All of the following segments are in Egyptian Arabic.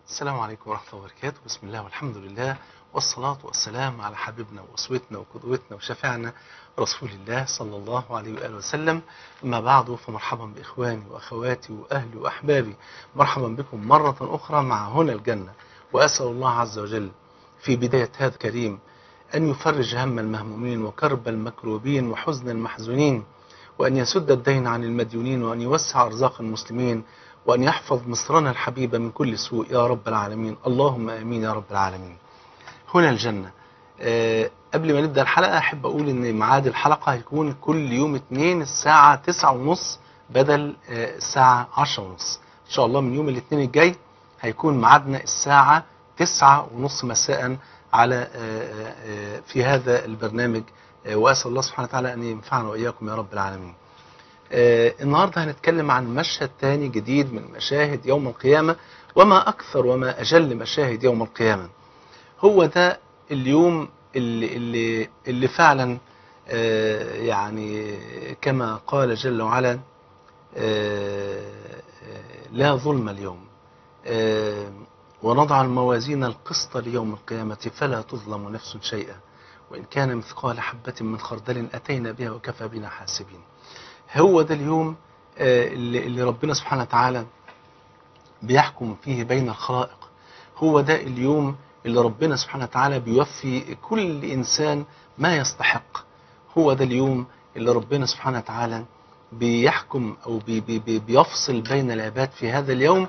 السلام عليكم ورحمة الله وبركاته بسم الله والحمد لله والصلاة والسلام على حبيبنا وأسوتنا وقدوتنا وشفيعنا رسول الله صلى الله عليه وآله وسلم أما بعد فمرحبا بإخواني وأخواتي وأهلي وأحبابي مرحبا بكم مرة أخرى مع هنا الجنة وأسأل الله عز وجل في بداية هذا الكريم أن يفرج هم المهمومين وكرب المكروبين وحزن المحزونين وأن يسد الدين عن المديونين وأن يوسع أرزاق المسلمين وأن يحفظ مصرنا الحبيبة من كل سوء يا رب العالمين اللهم آمين يا رب العالمين هنا الجنة أه قبل ما نبدأ الحلقة أحب أقول أن ميعاد الحلقة هيكون كل يوم اثنين الساعة تسعة ونص بدل أه الساعة عشرة ونص إن شاء الله من يوم الاثنين الجاي هيكون ميعادنا الساعة تسعة ونص مساء على أه في هذا البرنامج وأسأل الله سبحانه وتعالى أن ينفعنا وإياكم يا رب العالمين آه النهاردة هنتكلم عن مشهد تاني جديد من مشاهد يوم القيامة وما أكثر وما أجل مشاهد يوم القيامة هو ده اليوم اللي, اللي, اللي فعلا آه يعني كما قال جل وعلا آه لا ظلم اليوم ونضع الموازين القسط ليوم القيامة فلا تظلم نفس شيئا وإن كان مثقال حبة من خردل أتينا بها وكفى بنا حاسبين هو ده اليوم اللي, اللي ربنا سبحانه وتعالى بيحكم فيه بين الخلائق هو ده اليوم اللي ربنا سبحانه وتعالى بيوفي كل إنسان ما يستحق هو ده اليوم اللي ربنا سبحانه وتعالى بيحكم أو بي بي بي بيفصل بين العباد في هذا اليوم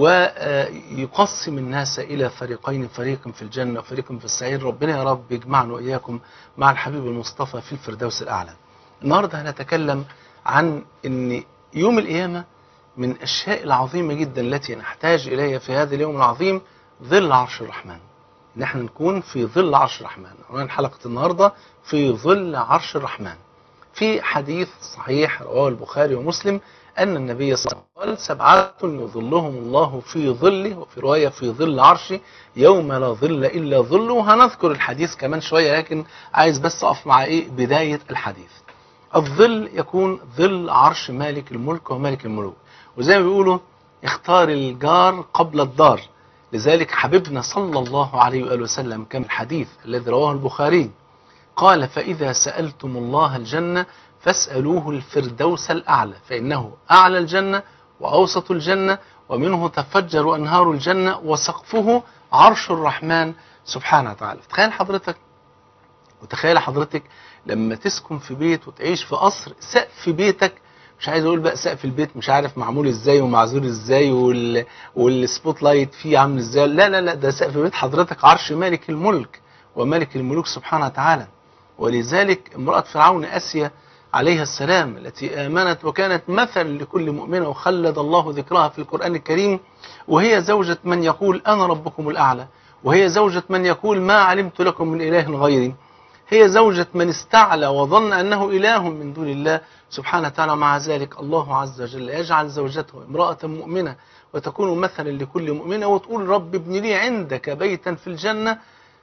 ويقسم الناس إلى فريقين فريق في الجنة وفريق في السعير ربنا يا رب يجمعنا وإياكم مع الحبيب المصطفى في الفردوس الأعلى النهاردة هنتكلم عن أن يوم القيامة من الأشياء العظيمة جدا التي نحتاج إليها في هذا اليوم العظيم ظل عرش الرحمن نحن نكون في ظل عرش الرحمن عنوان حلقة النهاردة في ظل عرش الرحمن في حديث صحيح رواه البخاري ومسلم أن النبي صلى الله عليه وسلم سبعة يظلهم الله في ظله وفي رواية في ظل عرشه يوم لا ظل إلا ظله وهنذكر الحديث كمان شوية لكن عايز بس أقف مع إيه بداية الحديث الظل يكون ظل عرش مالك الملك ومالك الملوك وزي ما بيقولوا اختار الجار قبل الدار لذلك حبيبنا صلى الله عليه وآله وسلم كما الحديث الذي رواه البخاري قال فإذا سألتم الله الجنة فاسألوه الفردوس الأعلى فإنه أعلى الجنة وأوسط الجنة ومنه تفجر أنهار الجنة وسقفه عرش الرحمن سبحانه وتعالى تخيل حضرتك وتخيل حضرتك لما تسكن في بيت وتعيش في قصر سقف بيتك مش عايز اقول بقى سقف البيت مش عارف معمول ازاي ومعزول ازاي وال... والسبوت لايت فيه عامل ازاي لا لا لا ده سقف بيت حضرتك عرش مالك الملك وملك الملوك سبحانه وتعالى ولذلك امرأة فرعون أسيا عليها السلام التي آمنت وكانت مثل لكل مؤمنة وخلد الله ذكرها في القرآن الكريم وهي زوجة من يقول أنا ربكم الأعلى وهي زوجة من يقول ما علمت لكم من إله غيري هي زوجة من استعلى وظن أنه إله من دون الله سبحانه وتعالى مع ذلك الله عز وجل يجعل زوجته امرأة مؤمنة وتكون مثلا لكل مؤمنة وتقول رب ابن لي عندك بيتا في الجنة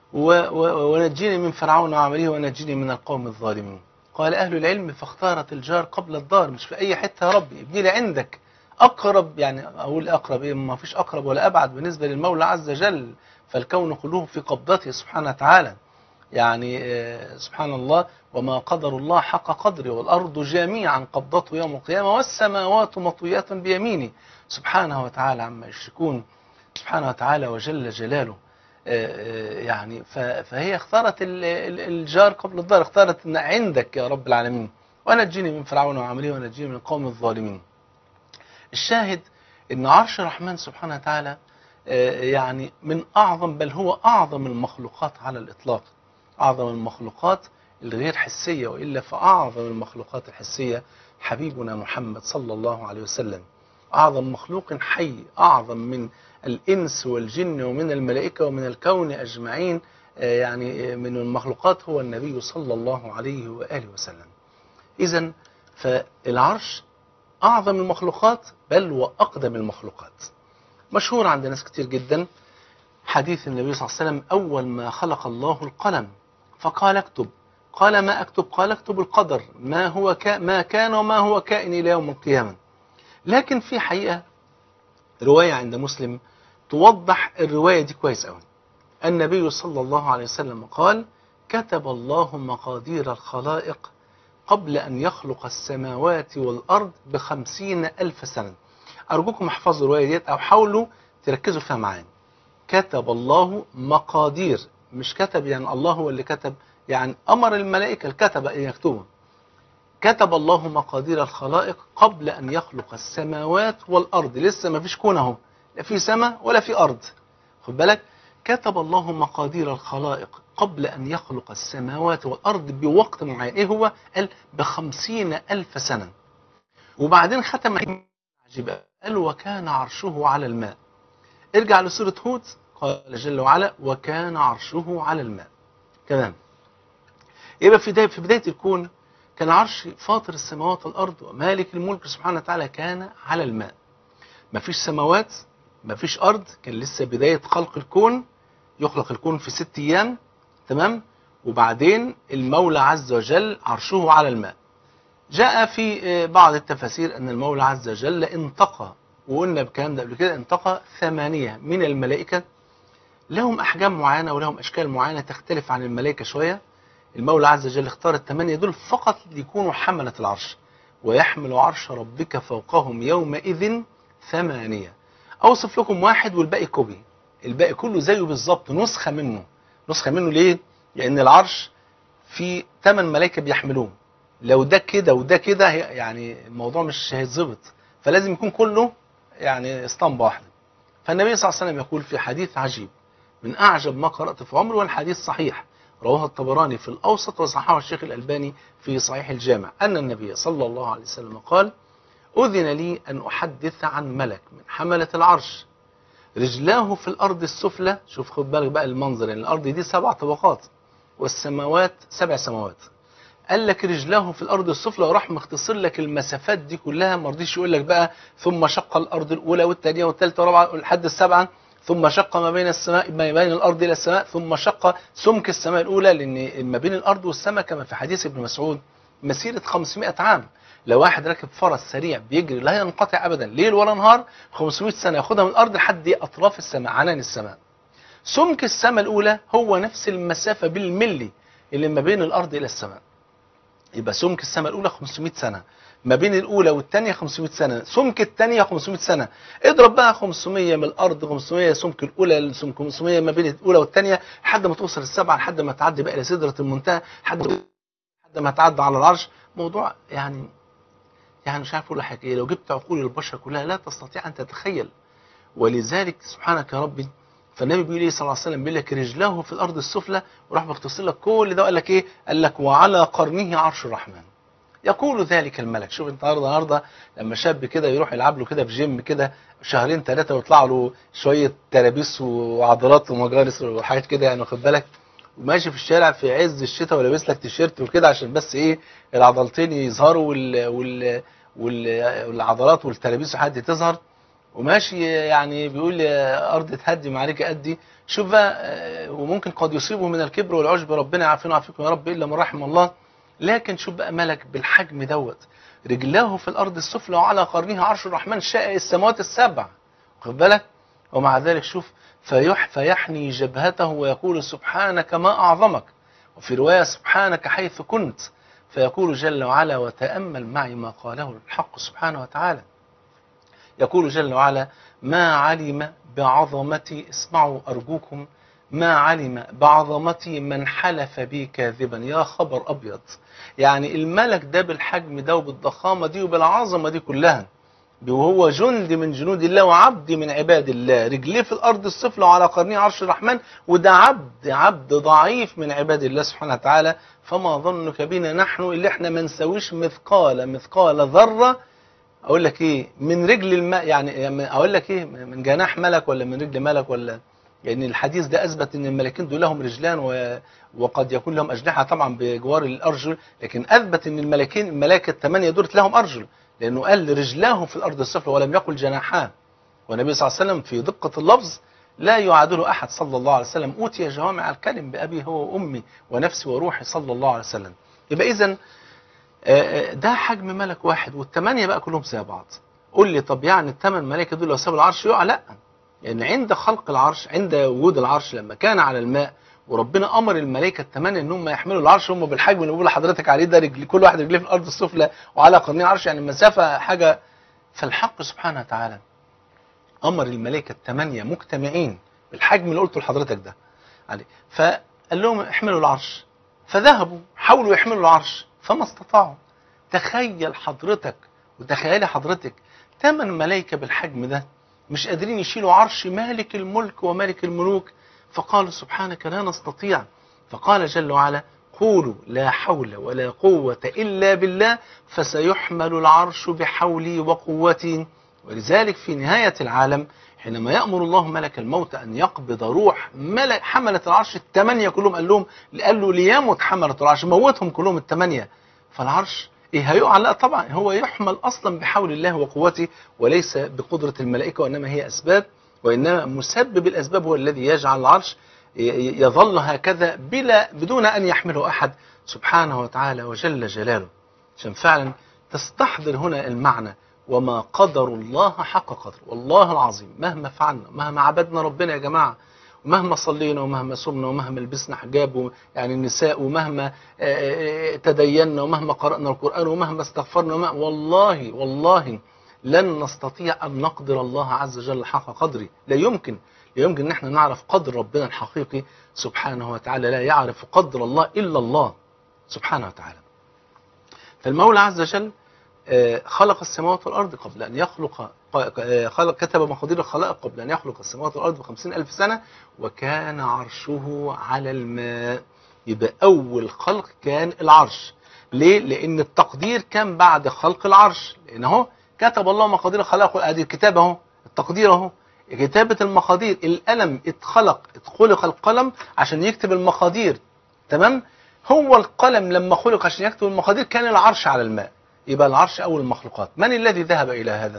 ونجيني من فرعون وعمله ونجيني من القوم الظالمين قال أهل العلم فاختارت الجار قبل الدار مش في أي حتة يا ربي ابني لي عندك أقرب يعني أقول أقرب إيه ما فيش أقرب ولا أبعد بالنسبة للمولى عز وجل فالكون كله في قبضته سبحانه وتعالى يعني سبحان الله وما قدر الله حق قدره والأرض جميعا قبضته يوم القيامة والسماوات مطويات بيمينه سبحانه وتعالى عما يشركون سبحانه وتعالى وجل جلاله يعني فهي اختارت الجار قبل الدار اختارت ان عندك يا رب العالمين ونجيني من فرعون وعمله ونجيني من القوم الظالمين الشاهد ان عرش الرحمن سبحانه وتعالى يعني من اعظم بل هو اعظم المخلوقات على الاطلاق اعظم المخلوقات الغير حسية وإلا فأعظم المخلوقات الحسية حبيبنا محمد صلى الله عليه وسلم أعظم مخلوق حي أعظم من الإنس والجن ومن الملائكة ومن الكون أجمعين يعني من المخلوقات هو النبي صلى الله عليه وآله وسلم إذا فالعرش أعظم المخلوقات بل وأقدم المخلوقات مشهور عند ناس كتير جدا حديث النبي صلى الله عليه وسلم أول ما خلق الله القلم فقال اكتب قال ما أكتب قال اكتب القدر ما هو كا ما كان وما هو كائن إلى يوم القيامة لكن في حقيقة رواية عند مسلم توضح الرواية دي كويس قوي النبي صلى الله عليه وسلم قال كتب الله مقادير الخلائق قبل أن يخلق السماوات والأرض بخمسين ألف سنة أرجوكم احفظوا الرواية ديت أو حاولوا تركزوا فيها معايا كتب الله مقادير مش كتب يعني الله هو اللي كتب يعني أمر الملائكة الكتب أن يكتبوا كتب الله مقادير الخلائق قبل أن يخلق السماوات والأرض لسه ما فيش كون اهو لا في سماء ولا في أرض خد بالك كتب الله مقادير الخلائق قبل أن يخلق السماوات والأرض بوقت معين إيه هو؟ قال بخمسين ألف سنة وبعدين ختم عجيب قال وكان عرشه على الماء ارجع لسورة هود قال جل وعلا وكان عرشه على الماء تمام يبقى في بداية في بداية الكون كان عرش فاطر السماوات والأرض ومالك الملك سبحانه وتعالى كان على الماء مفيش سماوات مفيش أرض كان لسه بداية خلق الكون يخلق الكون في ست أيام تمام وبعدين المولى عز وجل عرشه على الماء جاء في بعض التفاسير أن المولى عز وجل انتقى وقلنا بكلام ده قبل كده انتقى ثمانية من الملائكة لهم أحجام معينة ولهم أشكال معينة تختلف عن الملائكة شوية المولى عز وجل اختار الثمانية دول فقط ليكونوا حملة العرش ويحمل عرش ربك فوقهم يومئذ ثمانية أوصف لكم واحد والباقي كوبي الباقي كله زيه بالظبط نسخة منه نسخة منه ليه؟ لأن العرش في ثمان ملائكة بيحملوه لو ده كده وده كده يعني الموضوع مش هيتظبط فلازم يكون كله يعني اسطمبة واحدة فالنبي صلى الله عليه وسلم يقول في حديث عجيب من أعجب ما قرأت في عمري والحديث صحيح رواه الطبراني في الأوسط وصححه الشيخ الألباني في صحيح الجامع أن النبي صلى الله عليه وسلم قال أذن لي أن أحدث عن ملك من حملة العرش رجلاه في الأرض السفلى شوف خد بالك بقى المنظر يعني الأرض دي سبع طبقات والسماوات سبع سماوات قال لك رجلاه في الأرض السفلى وراح مختصر لك المسافات دي كلها ما رضيش يقول لك بقى ثم شق الأرض الأولى والثانية والثالثة والرابعة لحد السبعة ثم شق ما بين السماء ما بين الأرض إلى السماء ثم شق سمك السماء الأولى لأن ما بين الأرض والسماء كما في حديث ابن مسعود مسيرة 500 عام لو واحد راكب فرس سريع بيجري لا ينقطع أبدا ليل ولا نهار 500 سنة ياخدها من الأرض لحد أطراف السماء عنان السماء سمك السماء الأولى هو نفس المسافة بالملي اللي ما بين الأرض إلى السماء يبقى سمك السماء الأولى 500 سنة ما بين الأولى والثانية 500 سنة سمك الثانية 500 سنة اضرب بقى 500 من الأرض 500 سمك الأولى سمك 500 ما بين الأولى والثانية لحد ما توصل السبعة لحد ما تعدي بقى إلى سدرة المنتهى لحد لحد ما تعدي على العرش موضوع يعني يعني مش عارف اقول لك ايه لو جبت عقول البشر كلها لا تستطيع ان تتخيل ولذلك سبحانك يا ربي فالنبي بيقول ايه صلى الله عليه وسلم بيقول لك رجله في الارض السفلى وراح مختصر لك كل ده وقال لك ايه قال لك وعلى قرنه عرش الرحمن يقول ذلك الملك شوف انت النهارده النهارده لما شاب كده يروح يلعب له كده في جيم كده شهرين ثلاثه ويطلع له شويه ترابيس وعضلات ومجالس وحاجات كده يعني واخد بالك وماشي في الشارع في عز الشتاء ولابس لك تيشيرت وكده عشان بس ايه العضلتين يظهروا وال وال وال والعضلات والترابيس وحد تظهر وماشي يعني بيقول ارض تهدم عليك قدي شوف بقى وممكن قد يصيبه من الكبر والعجب ربنا يعافينا ويعافيكم يا رب الا من رحم الله لكن شوف بقى ملك بالحجم دوت رجلاه في الارض السفلى وعلى قرنها عرش الرحمن شاء السماوات السبع واخد بالك ومع ذلك شوف فيح فيحني جبهته ويقول سبحانك ما أعظمك وفي رواية سبحانك حيث كنت فيقول جل وعلا وتأمل معي ما قاله الحق سبحانه وتعالى يقول جل وعلا ما علم بعظمتي اسمعوا أرجوكم ما علم بعظمتي من حلف بي كاذبا يا خبر أبيض يعني الملك ده بالحجم ده وبالضخامة دي وبالعظمة دي كلها وهو جند من جنود الله وعبد من عباد الله رجليه في الأرض السفلى وعلى قرنيه عرش الرحمن وده عبد عبد ضعيف من عباد الله سبحانه وتعالى فما ظنك بنا نحن اللي احنا ما نسويش مثقال مثقال ذرة اقول لك ايه من رجل الماء يعني اقول لك ايه من جناح ملك ولا من رجل ملك ولا لان يعني الحديث ده اثبت ان الملكين دول لهم رجلان و... وقد يكون لهم اجنحه طبعا بجوار الارجل لكن اثبت ان الملكين الملائكه الثمانيه دول لهم ارجل لأنه قال رجلاه في الأرض السفلى ولم يقل جناحاه والنبي صلى الله عليه وسلم في دقة اللفظ لا يعادله أحد صلى الله عليه وسلم أوتي جوامع الكلم بأبي هو وأمي ونفسي وروحي صلى الله عليه وسلم يبقى إذا ده حجم ملك واحد والثمانية بقى كلهم زي بعض قول لي طب يعني الثمان ملائكة دول لو سابوا العرش يقع لا لأن يعني عند خلق العرش عند وجود العرش لما كان على الماء وربنا امر الملائكه الثمانيه ان هم يحملوا العرش هم بالحجم اللي بقول لحضرتك عليه ده رجل كل واحد رجليه في الارض السفلى وعلى قرنين العرش يعني المسافه حاجه فالحق سبحانه وتعالى امر الملائكه الثمانيه مجتمعين بالحجم اللي قلته لحضرتك ده عليه فقال لهم احملوا العرش فذهبوا حاولوا يحملوا العرش فما استطاعوا تخيل حضرتك وتخيلي حضرتك ثمان ملائكه بالحجم ده مش قادرين يشيلوا عرش مالك الملك ومالك الملوك فقالوا سبحانك لا نستطيع فقال جل وعلا قولوا لا حول ولا قوة إلا بالله فسيحمل العرش بحولي وقوتي ولذلك في نهاية العالم حينما يأمر الله ملك الموت أن يقبض روح ملك حملة العرش الثمانية كلهم قال لهم قال له ليمت حملة العرش موتهم كلهم الثمانية فالعرش ايه هيقع لا طبعا هو يحمل اصلا بحول الله وقوته وليس بقدرة الملائكة وانما هي اسباب وإنما مسبب الأسباب هو الذي يجعل العرش يظل هكذا بلا بدون أن يحمله أحد سبحانه وتعالى وجل جلاله عشان فعلا تستحضر هنا المعنى وما قدر الله حق قدر والله العظيم مهما فعلنا مهما عبدنا ربنا يا جماعة ومهما صلينا ومهما صمنا ومهما لبسنا حجاب يعني النساء ومهما تدينا ومهما قرأنا القرآن ومهما استغفرنا ومهما والله والله لن نستطيع أن نقدر الله عز وجل حق قدره لا يمكن لا يمكن أن احنا نعرف قدر ربنا الحقيقي سبحانه وتعالى لا يعرف قدر الله إلا الله سبحانه وتعالى فالمولى عز وجل خلق السماوات والأرض قبل أن يخلق خلق كتب مقادير الخلائق قبل أن يخلق السماوات والأرض بخمسين ألف سنة وكان عرشه على الماء يبقى أول خلق كان العرش ليه؟ لأن التقدير كان بعد خلق العرش لأن هو كتب الله مقادير الخلائق ادي الكتاب اهو التقدير اهو كتابة المقادير القلم اتخلق اتخلق القلم عشان يكتب المقادير تمام هو القلم لما خلق عشان يكتب المقادير كان العرش على الماء يبقى العرش اول المخلوقات من الذي ذهب الى هذا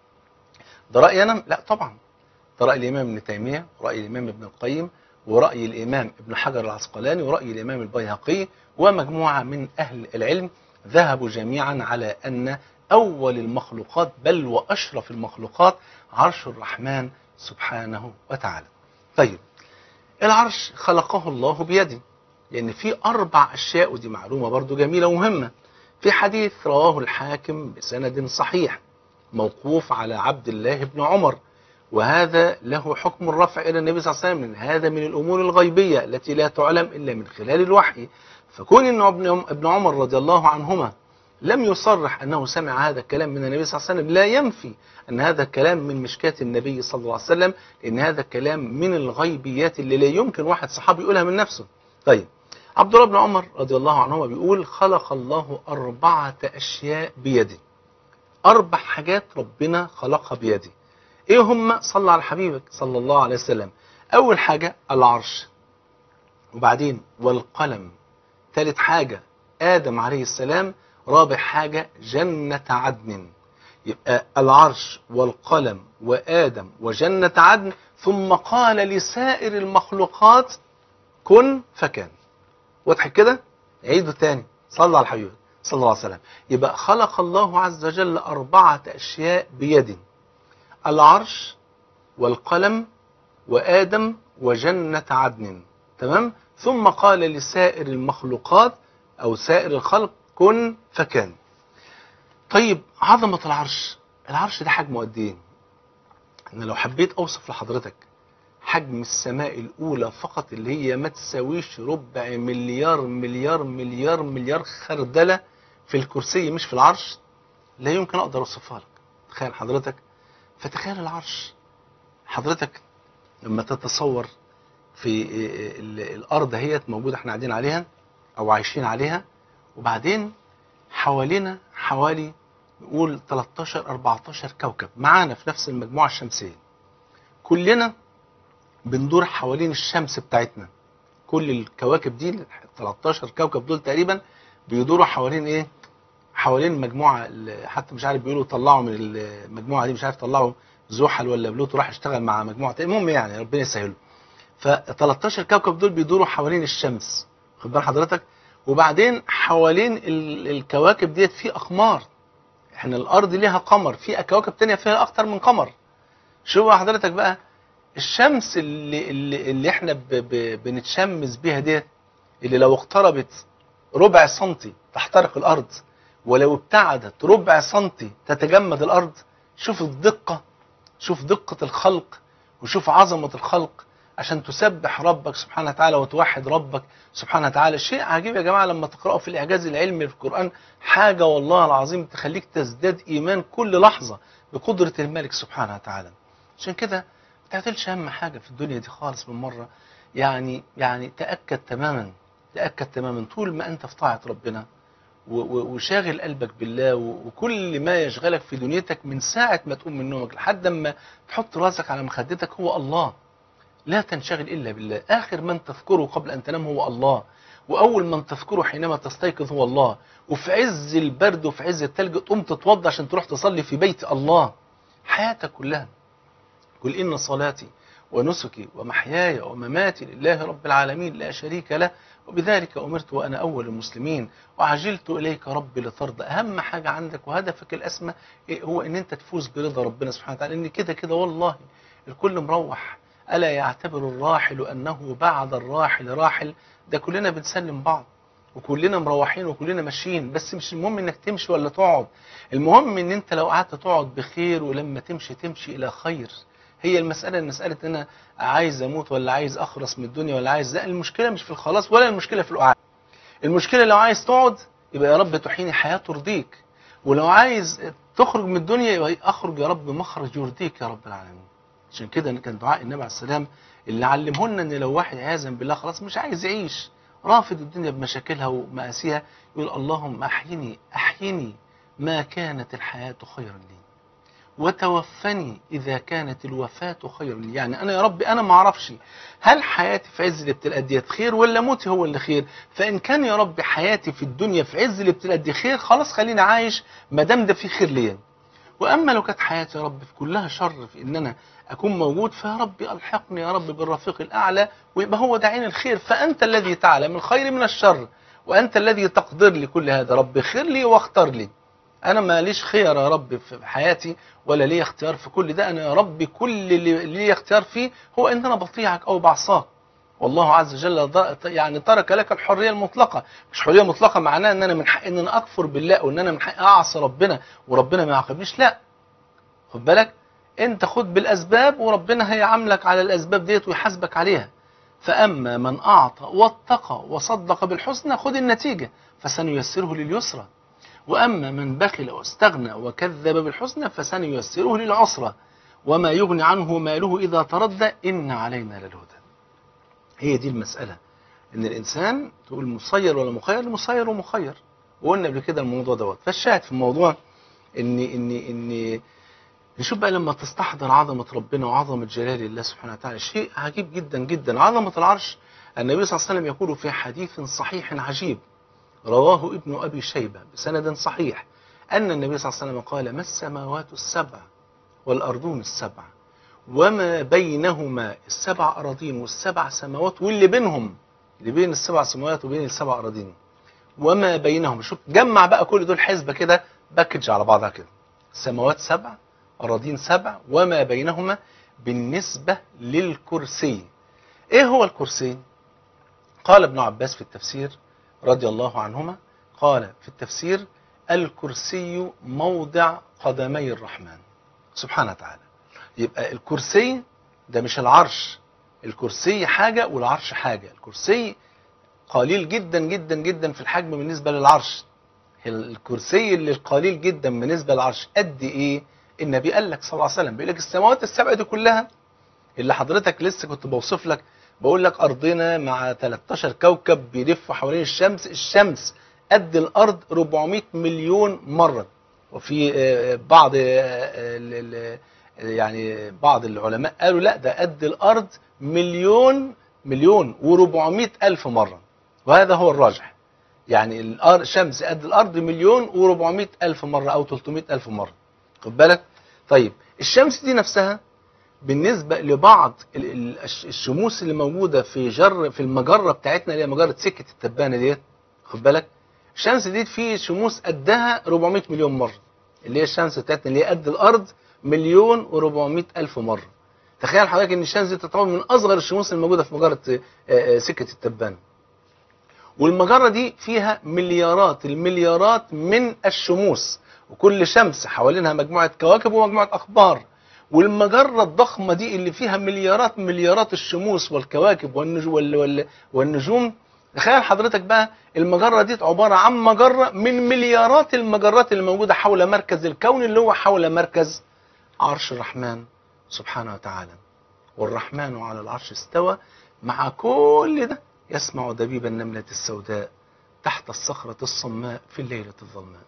ده رأيي انا لا طبعا ده رأي الامام ابن تيمية ورأي الامام ابن القيم ورأي الامام ابن حجر العسقلاني ورأي الامام البيهقي ومجموعة من اهل العلم ذهبوا جميعا على ان أول المخلوقات بل وأشرف المخلوقات عرش الرحمن سبحانه وتعالى طيب العرش خلقه الله بيده لأن في أربع أشياء ودي معلومة برضو جميلة ومهمة في حديث رواه الحاكم بسند صحيح موقوف على عبد الله بن عمر وهذا له حكم الرفع إلى النبي صلى الله عليه وسلم لأن هذا من الأمور الغيبية التي لا تعلم إلا من خلال الوحي فكون أن ابن عمر رضي الله عنهما لم يصرح أنه سمع هذا الكلام من النبي صلى الله عليه وسلم لا ينفي أن هذا الكلام من مشكاة النبي صلى الله عليه وسلم لأن هذا الكلام من الغيبيات اللي لا يمكن واحد صحابي يقولها من نفسه طيب عبد الله بن عمر رضي الله عنهما بيقول خلق الله أربعة أشياء بيده أربع حاجات ربنا خلقها بيده إيه هم صلى على حبيبك صلى الله عليه وسلم أول حاجة العرش وبعدين والقلم ثالث حاجة آدم عليه السلام رابع حاجة جنة عدن يبقى العرش والقلم وآدم وجنة عدن ثم قال لسائر المخلوقات كن فكان واضح كده عيده تاني صلى على الحبيب صلى الله عليه وسلم يبقى خلق الله عز وجل أربعة أشياء بيده العرش والقلم وآدم وجنة عدن تمام ثم قال لسائر المخلوقات أو سائر الخلق كن فكان طيب عظمة العرش العرش ده حجمه قد ايه انا لو حبيت اوصف لحضرتك حجم السماء الاولى فقط اللي هي ما تساويش ربع مليار مليار مليار مليار خردلة في الكرسي مش في العرش لا يمكن اقدر اوصفها لك تخيل حضرتك فتخيل العرش حضرتك لما تتصور في الارض هي موجودة احنا قاعدين عليها او عايشين عليها وبعدين حوالينا حوالي نقول 13 14 كوكب معانا في نفس المجموعة الشمسية كلنا بندور حوالين الشمس بتاعتنا كل الكواكب دي ال 13 كوكب دول تقريبا بيدوروا حوالين ايه حوالين مجموعة حتى مش عارف بيقولوا طلعوا من المجموعة دي مش عارف طلعوا زحل ولا بلوتو راح اشتغل مع مجموعة المهم يعني ربنا يسهله ف 13 كوكب دول بيدوروا حوالين الشمس خد بال حضرتك وبعدين حوالين الكواكب ديت في اقمار احنا الارض ليها قمر في كواكب تانية فيها اكتر من قمر شوف حضرتك بقى الشمس اللي, اللي, اللي احنا ب ب بنتشمس بيها ديت اللي لو اقتربت ربع سنتي تحترق الارض ولو ابتعدت ربع سنتي تتجمد الارض شوف الدقة شوف دقة الخلق وشوف عظمة الخلق عشان تسبح ربك سبحانه وتعالى وتوحد ربك سبحانه وتعالى شيء عجيب يا جماعة لما تقرأوا في الإعجاز العلمي في القرآن حاجة والله العظيم تخليك تزداد إيمان كل لحظة بقدرة الملك سبحانه وتعالى عشان كده ما تعتلش أهم حاجة في الدنيا دي خالص من مرة يعني يعني تأكد تماما تأكد تماما طول ما أنت في طاعة ربنا وشاغل قلبك بالله وكل ما يشغلك في دنيتك من ساعة ما تقوم من نومك لحد ما تحط راسك على مخدتك هو الله لا تنشغل إلا بالله آخر من تذكره قبل أن تنام هو الله وأول من تذكره حينما تستيقظ هو الله وفي عز البرد وفي عز التلج تقوم تتوضى عشان تروح تصلي في بيت الله حياتك كلها قل إن صلاتي ونسكي ومحياي ومماتي لله رب العالمين لا شريك له وبذلك أمرت وأنا أول المسلمين وعجلت إليك ربي لترضى أهم حاجة عندك وهدفك الأسمى هو أن أنت تفوز برضا ربنا سبحانه وتعالى إن كده كده والله الكل مروح ألا يعتبر الراحل أنه بعد الراحل راحل ده كلنا بنسلم بعض وكلنا مروحين وكلنا ماشيين بس مش المهم انك تمشي ولا تقعد المهم ان انت لو قعدت تقعد بخير ولما تمشي تمشي الى خير هي المسألة مسألة ان انا عايز اموت ولا عايز اخلص من الدنيا ولا عايز لا المشكلة مش في الخلاص ولا المشكلة في القعاد المشكلة لو عايز تقعد يبقى يا رب تحيني حياة ترضيك ولو عايز تخرج من الدنيا يبقى اخرج يا رب مخرج يرضيك يا رب العالمين عشان كده كان دعاء النبي عليه السلام اللي علمهن ان لو واحد عياذا بالله خلاص مش عايز يعيش رافض الدنيا بمشاكلها ومآسيها يقول اللهم احيني احيني ما كانت الحياة خيرا لي وتوفني إذا كانت الوفاة خير لي يعني أنا يا رب أنا ما أعرفش هل حياتي في عز الابتلاء ديت خير ولا موتي هو اللي خير فإن كان يا رب حياتي في الدنيا في عز الابتلاء دي خير خلاص خليني عايش ما دام ده في خير ليا وأما لو كانت حياتي يا رب في كلها شر في إن أنا أكون موجود فيا رب ألحقني يا رب بالرفيق الأعلى ويبقى هو ده عين الخير فأنت الذي تعلم الخير من الشر وأنت الذي تقدر لي كل هذا رب خير لي واختار لي انا ماليش خير يا رب في حياتي ولا لي اختيار في كل ده انا يا رب كل اللي لي اختيار فيه هو ان انا بطيعك او بعصاك والله عز وجل يعني ترك لك الحريه المطلقه مش حريه مطلقه معناها ان انا من حق ان انا اكفر بالله او ان انا من حق اعصي ربنا وربنا ما يعاقبنيش لا خد بالك انت خد بالاسباب وربنا هيعاملك على الاسباب ديت ويحاسبك عليها فاما من اعطى واتقى وصدق بالحسنى خد النتيجه فسنيسره لليسرى وأما من بخل واستغنى وكذب بالحسنى فسنيسره للعسرى وما يغني عنه ماله إذا تردى إن علينا للهدى هي دي المسألة إن الإنسان تقول مسير ولا مخير مسير ومخير وقلنا قبل كده الموضوع دوت فالشاهد في الموضوع إن إن إن نشوف بقى لما تستحضر عظمة ربنا وعظمة جلال الله سبحانه وتعالى شيء عجيب جدا جدا عظمة العرش النبي صلى الله عليه وسلم يقول في حديث صحيح عجيب رواه ابن أبي شيبة بسند صحيح أن النبي صلى الله عليه وسلم قال ما السماوات السبع والأرضون السبع وما بينهما السبع أراضين والسبع سماوات واللي بينهم اللي بين السبع سماوات وبين السبع أراضين وما بينهم شوف جمع بقى كل دول حسبة كده باكج على بعضها كده سماوات سبع أراضين سبع وما بينهما بالنسبة للكرسي إيه هو الكرسي قال ابن عباس في التفسير رضي الله عنهما قال في التفسير الكرسي موضع قدمي الرحمن سبحانه وتعالى يبقى الكرسي ده مش العرش الكرسي حاجة والعرش حاجة الكرسي قليل جدا جدا جدا في الحجم بالنسبة للعرش الكرسي اللي قليل جدا بالنسبة للعرش قد ايه النبي قال لك صلى الله عليه وسلم بيقول لك السماوات السبع دي كلها اللي حضرتك لسه كنت بوصف لك بقول لك أرضنا مع 13 كوكب بيلف حوالين الشمس الشمس قد الأرض 400 مليون مرة وفي بعض يعني بعض العلماء قالوا لا ده قد الأرض مليون مليون و400 ألف مرة وهذا هو الراجح يعني الشمس قد الأرض مليون و400 ألف مرة أو 300 ألف مرة خد بالك طيب الشمس دي نفسها بالنسبة لبعض الشموس اللي موجودة في جر في المجرة بتاعتنا اللي هي مجرة سكة التبانة ديت خد بالك الشمس دي في شموس قدها 400 مليون مرة اللي هي الشمس بتاعتنا اللي هي قد الأرض مليون و400 ألف مرة تخيل حضرتك ان الشمس دي تتعامل من اصغر الشموس الموجوده في مجره آه، آه، سكه التبان والمجره دي فيها مليارات المليارات من الشموس وكل شمس حوالينها مجموعه كواكب ومجموعه اقمار والمجره الضخمه دي اللي فيها مليارات مليارات الشموس والكواكب والنجوم وال وال والنجوم تخيل حضرتك بقى المجره دي عباره عن مجره من مليارات المجرات اللي موجوده حول مركز الكون اللي هو حول مركز عرش الرحمن سبحانه وتعالى والرحمن على العرش استوى مع كل ده يسمع دبيب النملة السوداء تحت الصخرة الصماء في الليلة الظلماء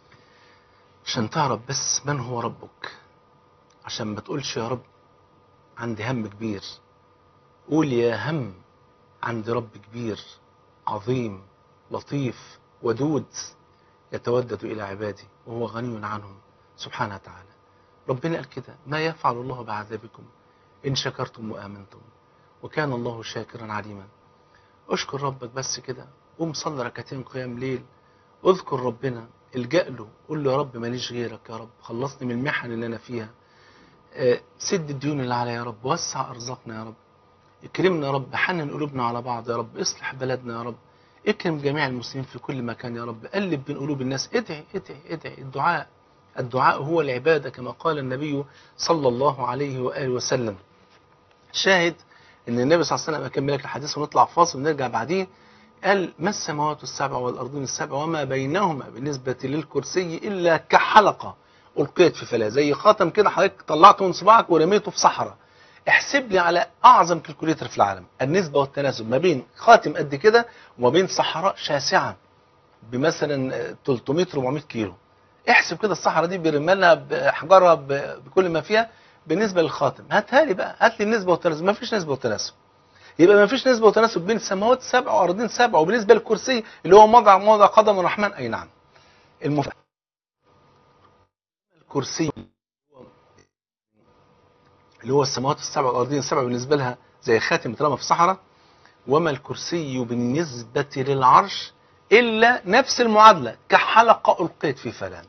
عشان تعرف بس من هو ربك عشان ما تقولش يا رب عندي هم كبير قول يا هم عندي رب كبير عظيم لطيف ودود يتودد إلى عبادي وهو غني عنهم سبحانه وتعالى ربنا قال كده ما يفعل الله بعذابكم إن شكرتم وآمنتم وكان الله شاكرا عليما اشكر ربك بس كده قوم صلي ركعتين قيام ليل اذكر ربنا الجأ له قول له يا رب ماليش غيرك يا رب خلصني من المحن اللي انا فيها آه، سد الديون اللي عليا يا رب وسع ارزاقنا يا رب اكرمنا يا رب حنن قلوبنا على بعض يا رب اصلح بلدنا يا رب اكرم جميع المسلمين في كل مكان يا رب قلب بين قلوب الناس ادعي ادعي ادعي الدعاء الدعاء هو العبادة كما قال النبي صلى الله عليه وآله وسلم شاهد ان النبي صلى الله عليه وسلم اكمل لك الحديث ونطلع فاصل ونرجع بعدين قال ما السماوات السبع والارضين السبع وما بينهما بالنسبه للكرسي الا كحلقه القيت في فلاه زي خاتم كده حضرتك طلعته من صباعك ورميته في صحراء احسب لي على اعظم كالكوليتر في العالم النسبه والتناسب ما بين خاتم قد كده وما بين صحراء شاسعه بمثلا 300 400 كيلو احسب كده الصحراء دي برمالها باحجارها ب- بكل ما فيها بالنسبه للخاتم هاتها لي بقى هات لي النسبه والتناسب ما فيش نسبه وتناسب يبقى ما فيش نسبه وتناسب بين السماوات سبع وارضين سبع وبالنسبه للكرسي اللي هو موضع موضع قدم الرحمن اي نعم المف... الكرسي اللي هو السماوات السبع والارضين السبع بالنسبه لها زي خاتم اترمى في الصحراء وما الكرسي بالنسبه للعرش الا نفس المعادله كحلقه القيت في فلان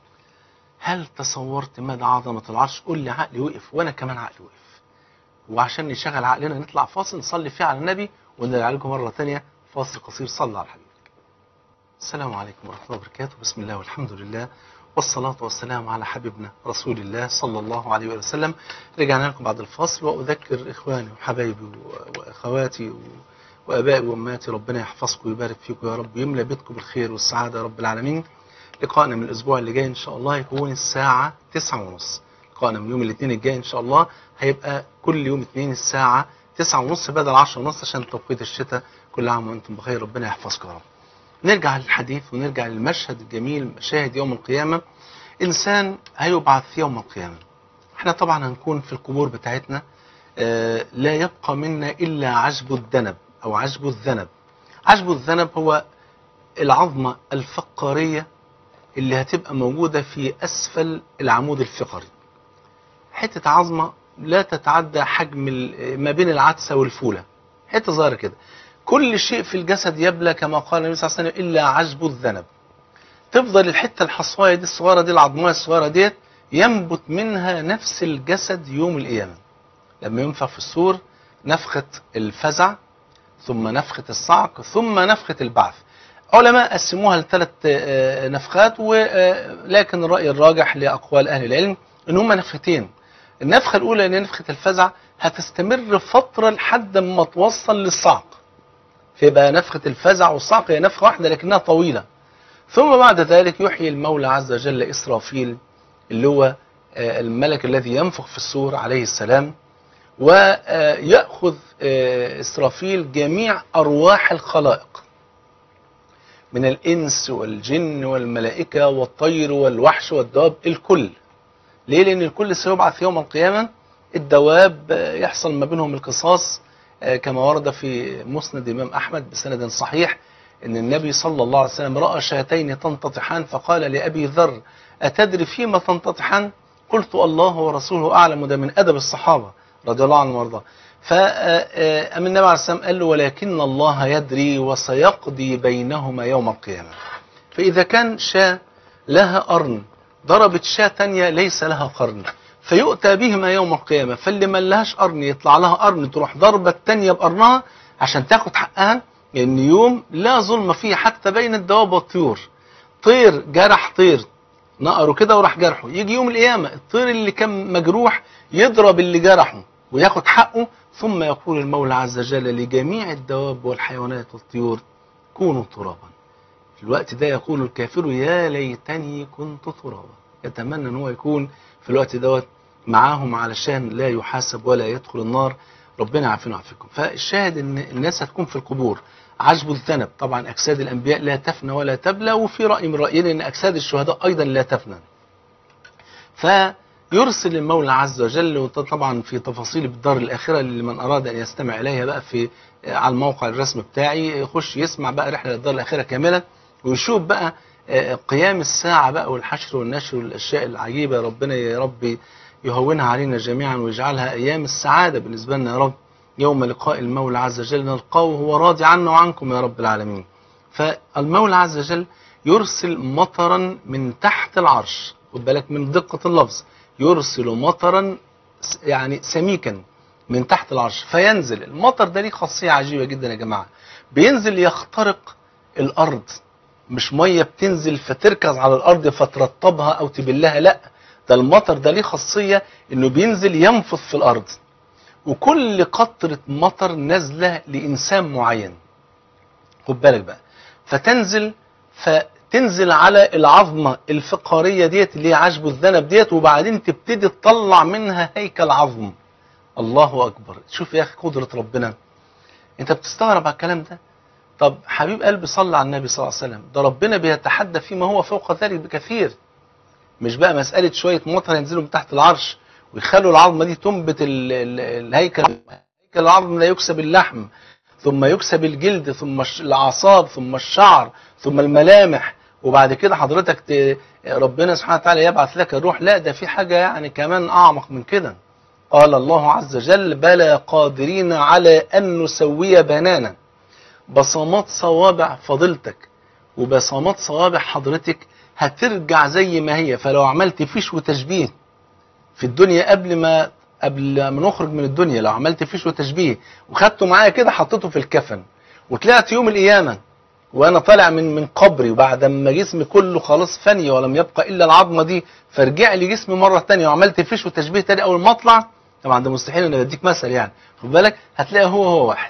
هل تصورت مدى عظمه العرش قول لي عقلي وقف وانا كمان عقلي وقف وعشان نشغل عقلنا نطلع فاصل نصلي فيه على النبي ونرجع لكم مره ثانيه فاصل قصير صلى على حبيبك السلام عليكم ورحمه الله وبركاته بسم الله والحمد لله والصلاة والسلام على حبيبنا رسول الله صلى الله عليه وسلم رجعنا لكم بعد الفاصل وأذكر إخواني وحبايبي و- وأخواتي و- وأبائي وأماتي ربنا يحفظكم ويبارك فيكم يا رب ويملى بيتكم بالخير والسعادة يا رب العالمين لقائنا من الأسبوع اللي جاي إن شاء الله يكون الساعة تسعة ونص لقائنا من يوم الاثنين الجاي إن شاء الله هيبقى كل يوم اثنين الساعة تسعة ونص بدل عشرة ونص عشان توقيت الشتاء كل عام وأنتم بخير ربنا يحفظكم يا رب نرجع للحديث ونرجع للمشهد الجميل مشاهد يوم القيامة إنسان هيبعث يوم القيامة احنا طبعا هنكون في القبور بتاعتنا آه، لا يبقى منا إلا عجب الذنب أو عجب الذنب عجب الذنب هو العظمة الفقارية اللي هتبقى موجودة في أسفل العمود الفقري حتة عظمة لا تتعدى حجم ال- ما بين العدسة والفولة حتة صغيرة كده كل شيء في الجسد يبلى كما قال النبي صلى الله عليه وسلم إلا عجب الذنب تفضل الحتة الحصواية دي الصغيرة دي العظمية الصغيرة ديت ينبت منها نفس الجسد يوم القيامة لما ينفخ في السور نفخة الفزع ثم نفخة الصعق ثم نفخة البعث علماء قسموها لثلاث آه، نفخات ولكن الرأي الراجح لأقوال أهل العلم إن هما نفختين النفخة الأولى اللي هي نفخة الفزع هتستمر فترة لحد ما توصل للصعق فيبقى نفخة الفزع والصعق هي نفخة واحدة لكنها طويلة ثم بعد ذلك يحيي المولى عز وجل إسرافيل اللي هو آه، الملك الذي ينفخ في السور عليه السلام ويأخذ آه، إسرافيل جميع أرواح الخلائق من الإنس والجن والملائكة والطير والوحش والدواب الكل ليه؟ لأن الكل سيبعث يوم القيامة الدواب آه، يحصل ما بينهم القصاص آه، كما ورد في مسند الإمام أحمد بسند صحيح أن النبي صلى الله عليه وسلم رأى شاتين تنتطحان فقال لأبي ذر أتدري فيما تنتطحان قلت الله ورسوله أعلم وده من أدب الصحابة رضي الله عنهم وارضاه فأم النبي عليه السلام قال له ولكن الله يدري وسيقضي بينهما يوم القيامة فإذا كان شاة لها قرن ضربت شاة تانية ليس لها قرن فيؤتى بهما يوم القيامة فاللي ما لهاش قرن يطلع لها قرن تروح ضربة التانية بقرنها عشان تاخد حقها لأن يوم لا ظلم فيه حتى بين الدواب والطيور طير جرح طير نقره كده وراح جرحه يجي يوم القيامة الطير اللي كان مجروح يضرب اللي جرحه وياخد حقه ثم يقول المولى عز وجل لجميع الدواب والحيوانات والطيور كونوا ترابا في الوقت ده يقول الكافر يا ليتني كنت ترابا يتمنى ان هو يكون في الوقت دوت معاهم علشان لا يحاسب ولا يدخل النار ربنا يعافينا ويعافيكم فالشاهد ان الناس هتكون في القبور عجب الذنب طبعا اجساد الانبياء لا تفنى ولا تبلى وفي راي من رايين ان اجساد الشهداء ايضا لا تفنى فيرسل المولى عز وجل وطبعا في تفاصيل الدار الاخره لمن اراد ان يستمع اليها بقى في على الموقع الرسمي بتاعي يخش يسمع بقى رحله الدار الاخره كامله ويشوف بقى قيام الساعه بقى والحشر والنشر والاشياء العجيبه ربنا يا رب يهونها علينا جميعا ويجعلها ايام السعاده بالنسبه لنا يا رب يوم لقاء المولى عز وجل نلقاه وهو راضي عنا وعنكم يا رب العالمين فالمولى عز وجل يرسل مطرا من تحت العرش خد بالك من دقة اللفظ يرسل مطرا يعني سميكا من تحت العرش فينزل المطر ده ليه خاصية عجيبة جدا يا جماعة بينزل يخترق الأرض مش مية بتنزل فتركز على الأرض فترطبها أو تبلها لا ده المطر ده ليه خاصية إنه بينزل ينفض في الأرض وكل قطرة مطر نازلة لإنسان معين خد بالك بقى فتنزل فتنزل على العظمة الفقارية ديت اللي هي عجب الذنب ديت وبعدين تبتدي تطلع منها هيكل عظم الله أكبر شوف يا أخي قدرة ربنا أنت بتستغرب على الكلام ده طب حبيب قلبي صلى على النبي صلى الله عليه وسلم ده ربنا بيتحدى فيما هو فوق ذلك بكثير مش بقى مسألة شوية مطر ينزلوا من تحت العرش ويخلوا العظمة دي تنبت ال ال الهيكل هيكل العظم لا يكسب اللحم ثم يكسب الجلد ثم الأعصاب ثم الشعر ثم الملامح وبعد كده حضرتك ت... ربنا سبحانه وتعالى يبعث لك الروح لا ده في حاجة يعني كمان أعمق من كده قال الله عز وجل بلى قادرين على أن نسوي بنانا بصمات صوابع فضيلتك وبصمات صوابع حضرتك هترجع زي ما هي فلو عملت فيش وتشبيه في الدنيا قبل ما قبل ما نخرج من الدنيا لو عملت فيش وتشبيه وخدته معايا كده حطيته في الكفن وطلعت يوم القيامه وانا طالع من من قبري وبعد ما جسمي كله خلاص فني ولم يبقى الا العظمه دي فرجع لي جسمي مره ثانيه وعملت فيش وتشبيه تاني اول ما اطلع طبعا ده مستحيل انا بديك مثل يعني خد بالك هتلاقي هو هو واحد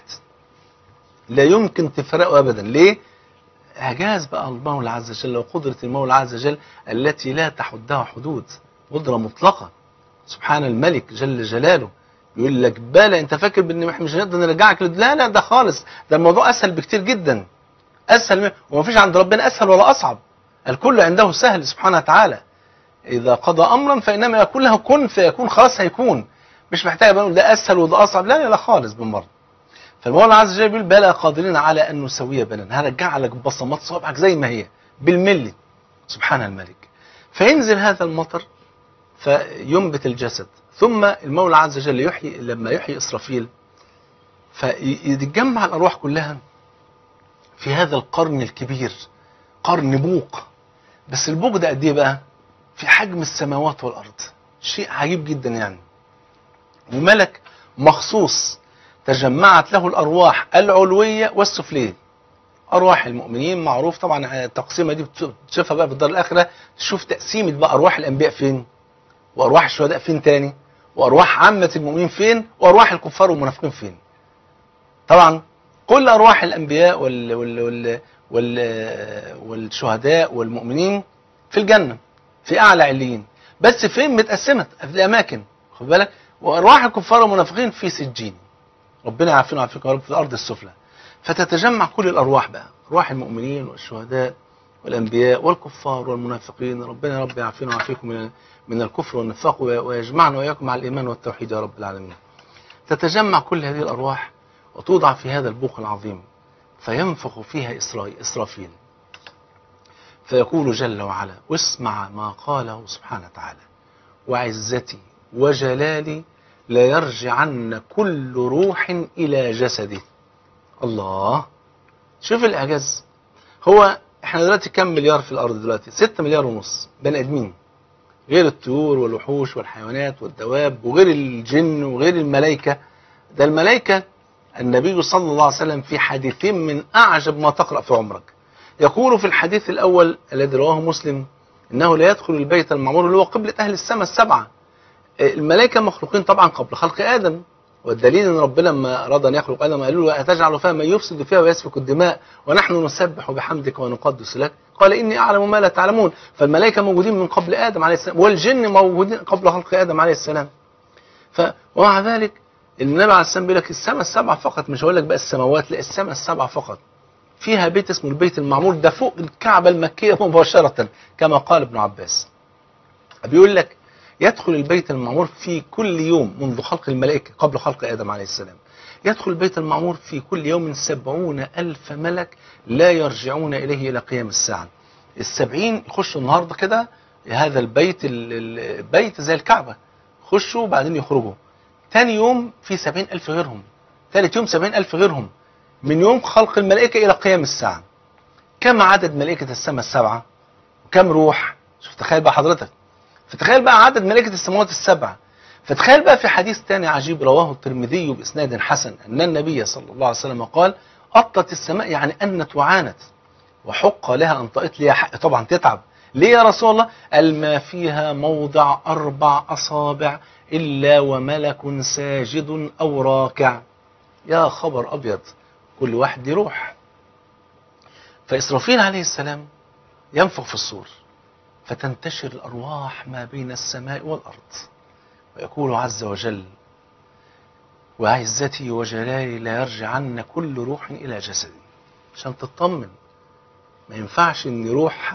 لا يمكن تفرقه ابدا ليه؟ اعجاز بقى المولى عز وجل وقدره المولى عز وجل التي لا تحدها حدود قدره مطلقه سبحان الملك جل جلاله يقول لك بلى انت فاكر بان احنا مش هنقدر نرجعك لا لا ده خالص ده الموضوع اسهل بكتير جدا اسهل من ومفيش عند ربنا اسهل ولا اصعب الكل عنده سهل سبحانه وتعالى اذا قضى امرا فانما يقول له كن فيكون خلاص هيكون مش محتاج بقى ده اسهل وده اصعب لا لا لا خالص بالمره فالمولى عز وجل بيقول بلى قادرين على ان نسوي بنان هرجع لك بصمات صوابعك زي ما هي بالملي سبحان الملك فينزل هذا المطر فينبت الجسد ثم المولى عز وجل يحيي لما يحيي إسرافيل فيتجمع الأرواح كلها في هذا القرن الكبير قرن بوق بس البوق ده قد ايه بقى في حجم السماوات والأرض شيء عجيب جدا يعني وملك مخصوص تجمعت له الأرواح العلوية والسفلية أرواح المؤمنين معروف طبعا التقسيمة دي بتشوفها بقى في الدار الآخرة تشوف تقسيمة بقى أرواح الأنبياء فين وارواح الشهداء فين تاني وارواح عامه المؤمنين فين وارواح الكفار والمنافقين فين طبعا كل ارواح الانبياء وال وال وال وال والشهداء والمؤمنين في الجنه في اعلى عليين بس فين متقسمه في الاماكن خد بالك وارواح الكفار والمنافقين في سجين ربنا يعافينا ويعافيكم يا رب في الارض السفلى فتتجمع كل الارواح بقى ارواح المؤمنين والشهداء والانبياء والكفار والمنافقين ربنا يا رب يعافينا ويعافيكم من من الكفر والنفاق ويجمعنا واياكم على الايمان والتوحيد يا رب العالمين. تتجمع كل هذه الارواح وتوضع في هذا البوق العظيم فينفخ فيها اسرافيل. فيقول جل وعلا: واسمع ما قاله سبحانه وتعالى: وعزتي وجلالي ليرجعن كل روح الى جسده. الله شوف الاعجاز هو احنا دلوقتي كم مليار في الارض دلوقتي 6 مليار ونص بني ادمين غير الطيور والوحوش والحيوانات والدواب وغير الجن وغير الملائكة ده الملائكة النبي صلى الله عليه وسلم في حديثين من أعجب ما تقرأ في عمرك يقول في الحديث الأول الذي رواه مسلم إنه لا يدخل البيت المعمور اللي هو قبلة أهل السماء السبعة الملائكة مخلوقين طبعا قبل خلق آدم والدليل ان ربنا لما اراد ان يخلق ادم قال له اتجعل فيها من يفسد فيها ويسفك الدماء ونحن نسبح بحمدك ونقدس لك قال اني اعلم ما لا تعلمون فالملائكه موجودين من قبل ادم عليه السلام والجن موجودين قبل خلق ادم عليه السلام ف ومع ذلك النبي عليه السلام بيقول لك السماء السبعه فقط مش هقول لك بقى السماوات لا السماء السبعه فقط فيها بيت اسمه البيت المعمور ده فوق الكعبه المكيه مباشره كما قال ابن عباس بيقول لك يدخل البيت المعمور في كل يوم منذ خلق الملائكة قبل خلق آدم عليه السلام يدخل البيت المعمور في كل يوم سبعون ألف ملك لا يرجعون إليه إلى قيام الساعة السبعين يخشوا النهاردة كده هذا البيت البيت زي الكعبة خشوا وبعدين يخرجوا تاني يوم في سبعين ألف غيرهم ثالث يوم سبعين ألف غيرهم من يوم خلق الملائكة إلى قيام الساعة كم عدد ملائكة السماء السبعة وكم روح شوف تخيل بقى حضرتك فتخيل بقى عدد ملائكة السماوات السبعة فتخيل بقى في حديث تاني عجيب رواه الترمذي بإسناد حسن أن النبي صلى الله عليه وسلم قال أطت السماء يعني أنت وعانت وحق لها أن طئت ليها حق طبعا تتعب ليه يا رسول الله قال ما فيها موضع أربع أصابع إلا وملك ساجد أو راكع يا خبر أبيض كل واحد يروح فإسرافيل عليه السلام ينفخ في الصور فتنتشر الأرواح ما بين السماء والأرض ويقول عز وجل وعزتي وجلالي لا يرجعن كل روح إلى جسدي عشان تطمن ما ينفعش ان روح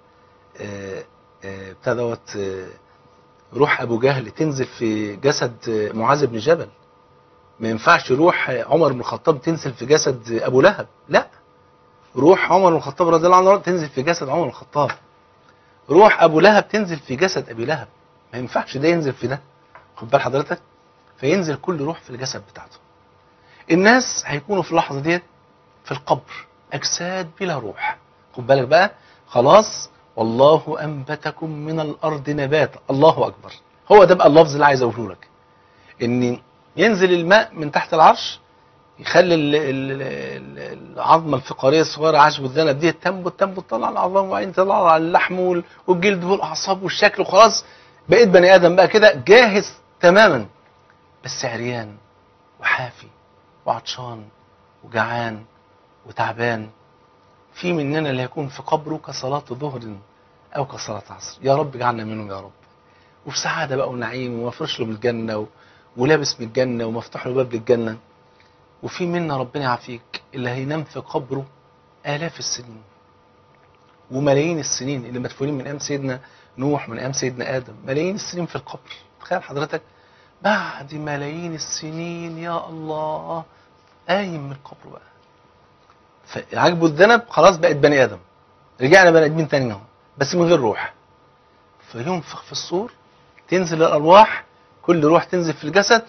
بتاع دوت روح ابو جهل تنزل في جسد معاذ بن جبل ما ينفعش روح عمر بن الخطاب تنزل في جسد ابو لهب لا روح عمر بن الخطاب رضي الله عنه تنزل في جسد عمر بن الخطاب روح ابو لهب تنزل في جسد ابي لهب ما ينفعش ده ينزل في ده خد بال حضرتك فينزل كل روح في الجسد بتاعته الناس هيكونوا في اللحظه ديت في القبر اجساد بلا روح خد بالك بقى خلاص والله انبتكم من الارض نباتا الله اكبر هو ده بقى اللفظ اللي عايز اقوله لك ان ينزل الماء من تحت العرش يخلي ال- ال- ال- العظمه الفقاريه الصغيره عشب الذنب دي تنبت تنبت تطلع العظام وبعدين تطلع على اللحم وال- والجلد والاعصاب والشكل وخلاص بقيت بني ادم بقى كده جاهز تماما بس عريان وحافي وعطشان وجعان وتعبان في مننا اللي هيكون في قبره كصلاة ظهر أو كصلاة عصر يا رب اجعلنا منهم يا رب وفي سعادة بقى ونعيم ومفرش له بالجنة و... ولابس من الجنة ومفتوح له باب للجنة وفي منا ربنا يعافيك اللي هينام في قبره آلاف السنين وملايين السنين اللي مدفونين من أيام سيدنا نوح من أيام سيدنا آدم ملايين السنين في القبر تخيل حضرتك بعد ملايين السنين يا الله قايم من القبر بقى فعجبه الذنب خلاص بقت بني ادم رجعنا بني ادمين تاني اهو بس من غير روح فينفخ في الصور تنزل الارواح كل روح تنزل في الجسد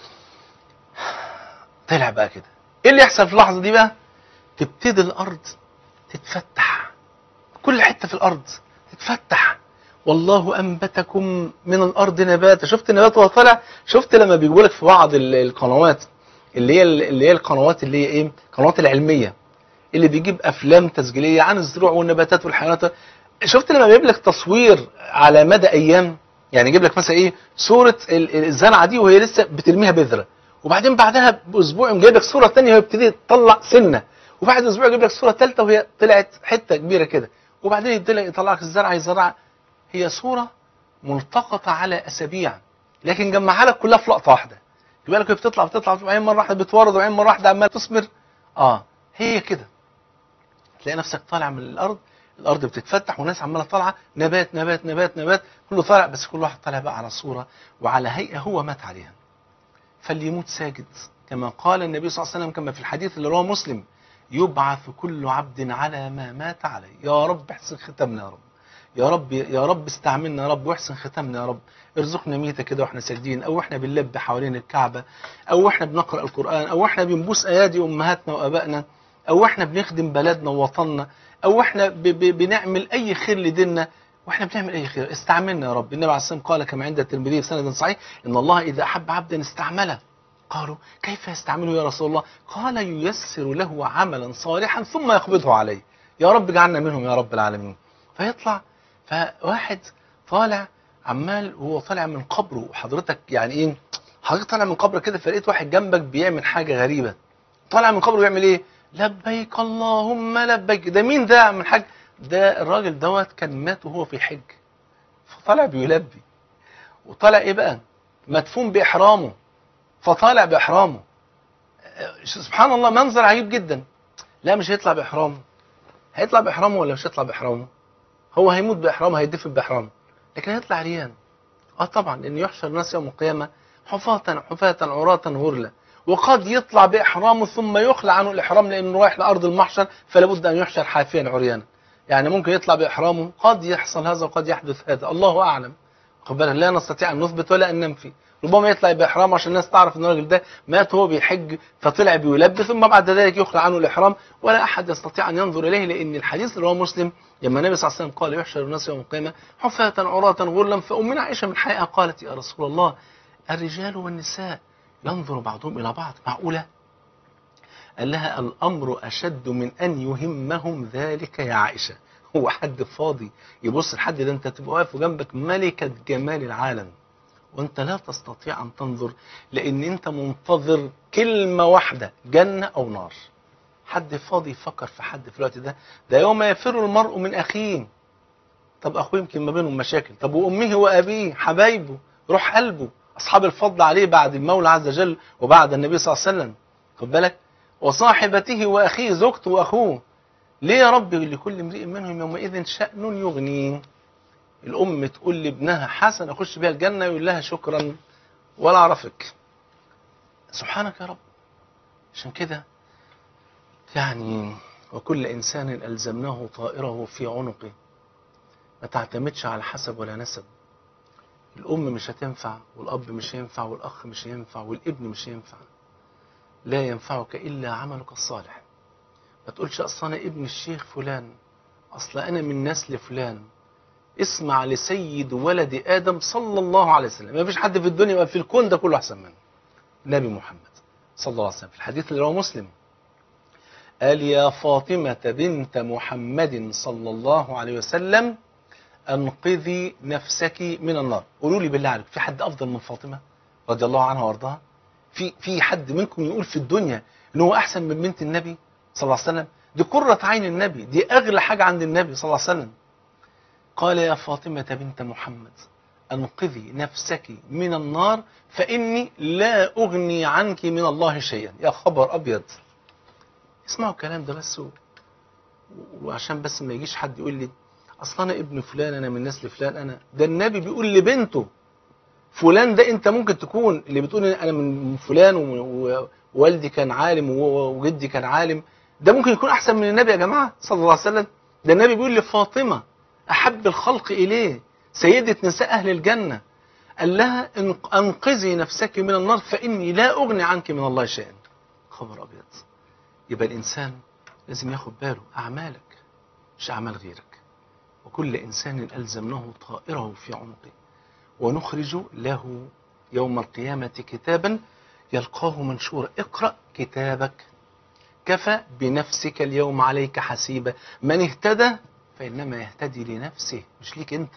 طلع بقى كده ايه اللي يحصل في اللحظه دي بقى تبتدي الارض تتفتح كل حته في الارض تتفتح والله انبتكم من الارض نباتا شفت النبات وهو طالع شفت لما بيجيبوا لك في بعض ال- القنوات اللي هي اللي هي القنوات اللي هي ايه القنوات العلميه اللي بيجيب افلام تسجيليه عن الزروع والنباتات والحيوانات شفت لما بيجيب لك تصوير على مدى ايام يعني يجيب لك مثلا ايه صوره ال- ال- الزرعه دي وهي لسه بترميها بذره وبعدين بعدها باسبوع يقوم جايب لك صوره ثانيه وهي بتبتدي تطلع سنه وبعد اسبوع يجيب لك صوره ثالثه وهي طلعت حته كبيره كده وبعدين يدي لك يطلع لك الزرعه يزرع هي صوره ملتقطه على اسابيع لكن جمعها لك كلها في لقطه واحده يبقى لك هي بتطلع بتطلع وبعدين مره واحده بتورد وبعدين مره واحده عماله تثمر اه هي كده تلاقي نفسك طالع من الارض الارض بتتفتح وناس عماله طالعه نبات نبات نبات نبات كله طالع بس كل واحد طالع بقى على صوره وعلى هيئه هو مات عليها فليموت ساجد كما قال النبي صلى الله عليه وسلم كما في الحديث اللي رواه مسلم يبعث كل عبد على ما مات عليه يا رب احسن ختمنا يا رب يا رب يا رب استعملنا يا رب واحسن ختمنا يا رب ارزقنا ميتة كده واحنا ساجدين او احنا بنلب حوالين الكعبة او احنا بنقرأ القرآن او احنا بنبوس ايادي امهاتنا وابائنا او احنا بنخدم بلدنا ووطننا او احنا ب ب بنعمل اي خير لديننا واحنا بنعمل اي خير استعملنا يا رب النبي عليه الصلاه والسلام قال كما عند الترمذي في سند صحيح ان الله اذا احب عبدا استعمله قالوا كيف يستعمله يا رسول الله قال ييسر له عملا صالحا ثم يقبضه عليه يا رب اجعلنا منهم يا رب العالمين فيطلع فواحد طالع عمال وهو طالع من قبره وحضرتك يعني ايه حضرتك طالع من قبر كده فلقيت واحد جنبك بيعمل حاجه غريبه طالع من قبره بيعمل ايه لبيك اللهم لبيك ده مين ده من حاج ده الراجل دوت كان مات وهو في الحج فطالع بيلبي وطالع ايه بقى مدفون باحرامه فطالع باحرامه سبحان الله منظر عجيب جدا لا مش هيطلع باحرامه هيطلع باحرامه ولا مش هيطلع باحرامه هو هيموت باحرامه هيدفن باحرامه لكن هيطلع عريان اه طبعا لان يحشر الناس يوم القيامه حفاة حفاة عراة غرلا وقد يطلع باحرامه ثم يخلع عنه الاحرام لانه رايح لارض المحشر فلا بد ان يحشر حافيا عريانا يعني ممكن يطلع باحرامه قد يحصل هذا وقد يحدث هذا الله اعلم خد بالك لا نستطيع ان نثبت ولا ان ننفي ربما يطلع باحرام عشان الناس تعرف ان الراجل ده مات وهو بيحج فطلع بيلبي ثم بعد ذلك يخلع عنه الاحرام ولا احد يستطيع ان ينظر اليه لان الحديث اللي رواه مسلم لما النبي صلى الله عليه وسلم قال يحشر الناس يوم القيامه حفاة عراة غرلا فامنا عائشه من حقها قالت يا رسول الله الرجال والنساء ينظر بعضهم الى بعض معقوله قال لها الامر اشد من ان يهمهم ذلك يا عائشه هو حد فاضي يبص لحد ده انت تبقى واقف جنبك ملكه جمال العالم وانت لا تستطيع ان تنظر لان انت منتظر كلمه واحده جنه او نار حد فاضي يفكر في حد في الوقت ده ده يوم يفر المرء من اخيه طب اخوه يمكن ما بينهم مشاكل طب وامه وابيه حبايبه روح قلبه اصحاب الفضل عليه بعد المولى عز وجل وبعد النبي صلى الله عليه وسلم خد بالك وصاحبته واخيه زوجته واخوه ليه يا رب لكل امرئ منهم يومئذ شأن يغنيه الام تقول لابنها حسن اخش بيها الجنه يقول لها شكرا ولا اعرفك سبحانك يا رب عشان كده يعني وكل انسان الزمناه طائره في عنقه ما تعتمدش على حسب ولا نسب الام مش هتنفع والاب مش هينفع والاخ مش هينفع والابن مش هينفع لا ينفعك الا عملك الصالح ما تقولش اصل انا ابن الشيخ فلان اصل انا من نسل فلان اسمع لسيد ولد ادم صلى الله عليه وسلم ما فيش حد في الدنيا في الكون ده كله احسن منه نبي محمد صلى الله عليه وسلم في الحديث اللي رواه مسلم قال يا فاطمة بنت محمد صلى الله عليه وسلم انقذي نفسك من النار قولوا لي بالله عليك في حد افضل من فاطمة رضي الله عنها وارضاها في في حد منكم يقول في الدنيا ان هو احسن من بنت النبي صلى الله عليه وسلم دي قرة عين النبي دي اغلى حاجة عند النبي صلى الله عليه وسلم قال يا فاطمة بنت محمد أنقذي نفسك من النار فإني لا أغني عنك من الله شيئا يا خبر أبيض اسمعوا الكلام ده بس و... وعشان بس ما يجيش حد يقول لي أصلا أنا ابن فلان أنا من نسل فلان أنا ده النبي بيقول لبنته فلان ده أنت ممكن تكون اللي بتقول أنا من فلان ووالدي كان عالم وجدي كان عالم ده ممكن يكون أحسن من النبي يا جماعة صلى الله عليه وسلم ده النبي بيقول لفاطمة أحب الخلق إليه سيدة نساء أهل الجنة قال لها أنقذي نفسك من النار فإني لا أغني عنك من الله شيئا خبر أبيض يبقى الإنسان لازم ياخد باله أعمالك مش أعمال غيرك وكل إنسان ألزمناه طائره في عنقه ونخرج له يوم القيامة كتابا يلقاه منشورا اقرأ كتابك كفى بنفسك اليوم عليك حسيبا من اهتدى فإنما يهتدي لنفسه مش ليك أنت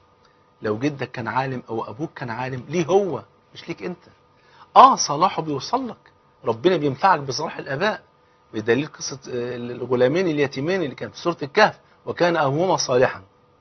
لو جدك كان عالم أو أبوك كان عالم ليه هو مش ليك أنت آه صلاحه بيوصل لك ربنا بينفعك بصلاح الآباء بدليل قصة الغلامين اليتيمين اللي كان في سورة الكهف وكان أبوهما صالحا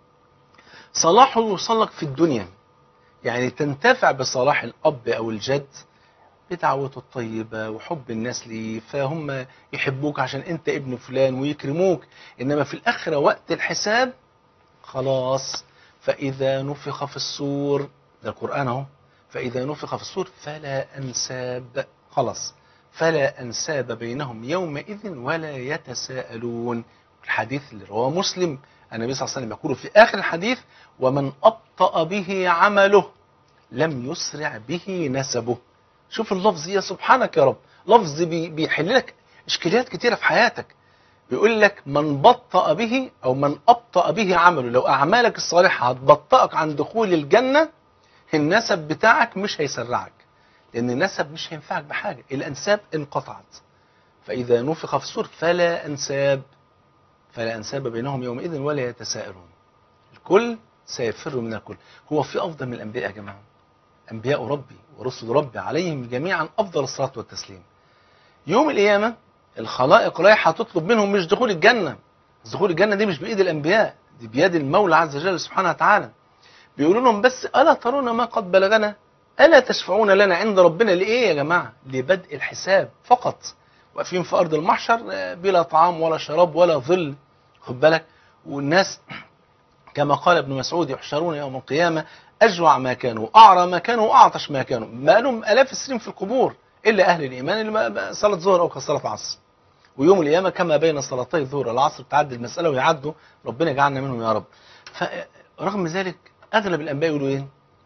صلاحه يوصل لك في الدنيا يعني تنتفع بصلاح الأب أو الجد بدعوته الطيبة وحب الناس ليه فهم يحبوك عشان انت ابن فلان ويكرموك انما في الاخرة وقت الحساب خلاص فاذا نفخ في الصور ده القرآن اهو فاذا نفخ في الصور فلا انساب خلاص فلا انساب بينهم يومئذ ولا يتساءلون الحديث اللي رواه مسلم النبي صلى الله عليه وسلم يقول في اخر الحديث ومن ابطأ به عمله لم يسرع به نسبه شوف اللفظ يا سبحانك يا رب لفظ بي بيحل لك اشكاليات كتيره في حياتك بيقول لك من بطأ به أو من أبطأ به عمله لو أعمالك الصالحة هتبطئك عن دخول الجنة النسب بتاعك مش هيسرعك لأن النسب مش هينفعك بحاجة الأنساب انقطعت فإذا نفخ في الصور فلا أنساب فلا أنساب بينهم يومئذ ولا يتساءلون الكل سيفر من الكل هو في أفضل من الأنبياء يا جماعة أنبياء ربي ورسل ربي عليهم جميعا أفضل الصلاة والتسليم يوم القيامة الخلائق رايحة تطلب منهم مش دخول الجنة دخول الجنة دي مش بإيد الأنبياء دي بيد المولى عز وجل سبحانه وتعالى بيقولوا لهم بس ألا ترون ما قد بلغنا ألا تشفعون لنا عند ربنا لإيه يا جماعة لبدء الحساب فقط واقفين في أرض المحشر بلا طعام ولا شراب ولا ظل خد بالك والناس كما قال ابن مسعود يحشرون يوم القيامة أجوع ما كانوا أعرى ما كانوا وأعطش ما كانوا ما لهم ألاف السنين في القبور إلا أهل الإيمان اللي ما صلاة ظهر أو كصلاة عصر ويوم القيامة كما بين صلاتي الظهر والعصر تعدي المسألة ويعدوا ربنا يجعلنا منهم يا رب فرغم ذلك أغلب الأنبياء يقولوا إيه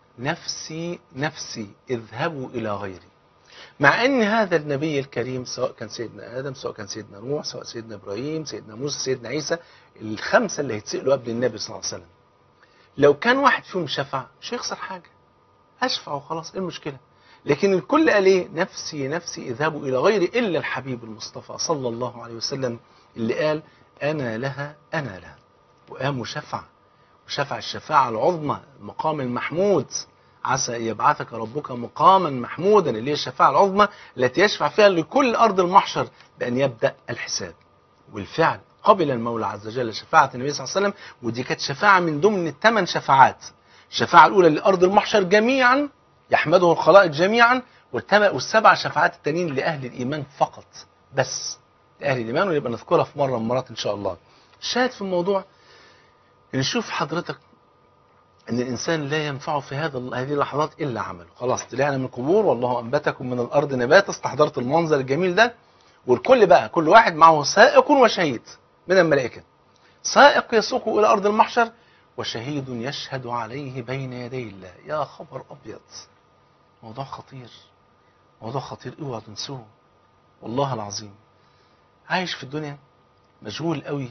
نفسي نفسي اذهبوا إلى غيري مع ان هذا النبي الكريم سواء كان سيدنا ادم سواء كان سيدنا نوح سواء سيدنا ابراهيم سيدنا موسى سيدنا عيسى الخمسه اللي هيتسالوا قبل النبي صلى الله عليه وسلم لو كان واحد فيهم شفع مش هيخسر حاجه اشفع وخلاص ايه المشكله لكن الكل قال ايه نفسي نفسي اذهبوا الى غيري الا الحبيب المصطفى صلى الله عليه وسلم اللي قال انا لها انا لها وقام وشفع وشفع الشفاعه العظمى المقام المحمود عسى أن يبعثك ربك مقاما محمودا اللي هي الشفاعة العظمى التي يشفع فيها لكل أرض المحشر بأن يبدأ الحساب والفعل قبل المولى عز وجل شفاعة النبي صلى الله عليه وسلم ودي كانت شفاعة من ضمن الثمان شفاعات الشفاعة الأولى لأرض المحشر جميعا يحمده الخلائق جميعا والسبع شفاعات التانيين لأهل الإيمان فقط بس لأهل الإيمان ونبقى نذكرها في مرة من المرات إن شاء الله الشاهد في الموضوع نشوف حضرتك ان الانسان لا ينفعه في هذا هذه اللحظات الا عمله خلاص طلعنا من القبور والله انبتكم من الارض نباتا استحضرت المنظر الجميل ده والكل بقى كل واحد معه سائق وشهيد من الملائكه سائق يسوقه الى ارض المحشر وشهيد يشهد عليه بين يدي الله يا خبر ابيض موضوع خطير موضوع خطير اوعوا تنسوه والله العظيم عايش في الدنيا مشغول قوي